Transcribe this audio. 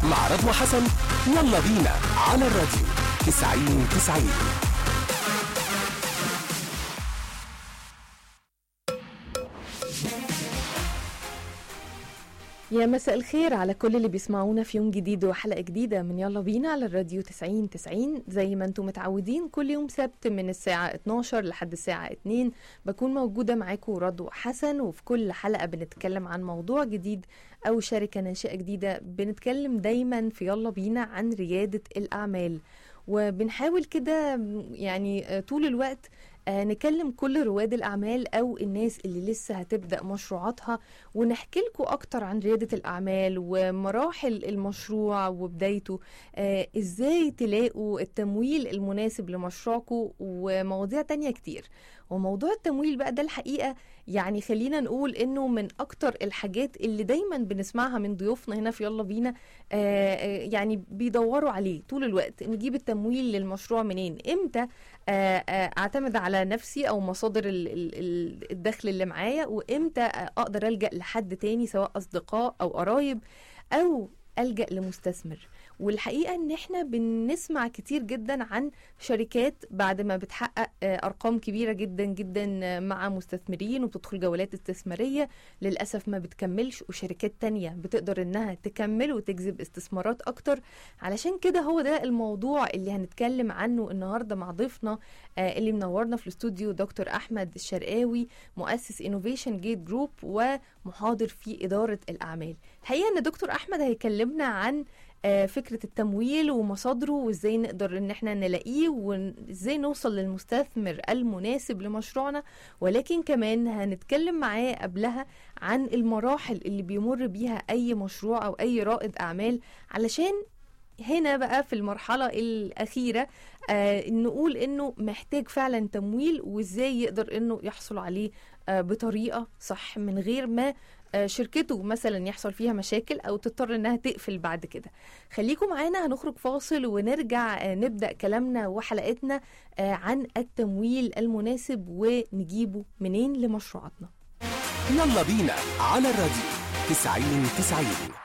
مع رضوى حسن يلا بينا على الراديو 90 90 يا مساء الخير على كل اللي بيسمعونا في يوم جديد وحلقة جديدة من يلا بينا على الراديو 90 90 زي ما انتم متعودين كل يوم سبت من الساعة 12 لحد الساعة 2 بكون موجودة معاكم رضوى حسن وفي كل حلقة بنتكلم عن موضوع جديد أو شركة ناشئة جديدة بنتكلم دايما في يلا بينا عن ريادة الأعمال وبنحاول كده يعني طول الوقت آه، نكلم كل رواد الأعمال أو الناس اللي لسه هتبدأ مشروعاتها ونحكي لكم أكتر عن ريادة الأعمال ومراحل المشروع وبدايته آه، إزاي تلاقوا التمويل المناسب لمشروعكم ومواضيع تانية كتير وموضوع التمويل بقى ده الحقيقة يعني خلينا نقول إنه من أكتر الحاجات اللي دايما بنسمعها من ضيوفنا هنا في يلا بينا آه، آه، يعني بيدوروا عليه طول الوقت نجيب التمويل للمشروع منين إمتى آه، آه، اعتمد على نفسي او مصادر ال- ال- ال- الدخل اللي معايا وامتى آه، اقدر الجا لحد تاني سواء اصدقاء او قرايب او الجا لمستثمر والحقيقه ان احنا بنسمع كتير جدا عن شركات بعد ما بتحقق آه، ارقام كبيره جدا جدا آه، مع مستثمرين وبتدخل جولات استثماريه للاسف ما بتكملش وشركات تانية بتقدر انها تكمل وتجذب استثمارات اكتر علشان كده هو ده الموضوع اللي هنتكلم عنه النهارده مع ضيفنا آه، اللي منورنا في الاستوديو دكتور احمد الشرقاوي مؤسس انوفيشن جيت جروب ومحاضر في اداره الاعمال الحقيقه ان دكتور احمد هيكلمنا عن آه، فكره التمويل ومصادره وازاي نقدر ان احنا نلاقيه وازاي نوصل للمستثمر المناسب لمشروعنا ولكن كمان هنتكلم معاه قبلها عن المراحل اللي بيمر بيها اي مشروع او اي رائد اعمال علشان هنا بقى في المرحلة الأخيرة آه نقول إنه محتاج فعلا تمويل وإزاي يقدر إنه يحصل عليه آه بطريقة صح من غير ما آه شركته مثلا يحصل فيها مشاكل أو تضطر إنها تقفل بعد كده خليكم معانا هنخرج فاصل ونرجع آه نبدأ كلامنا وحلقتنا آه عن التمويل المناسب ونجيبه منين لمشروعاتنا يلا بينا على الراديو 90 90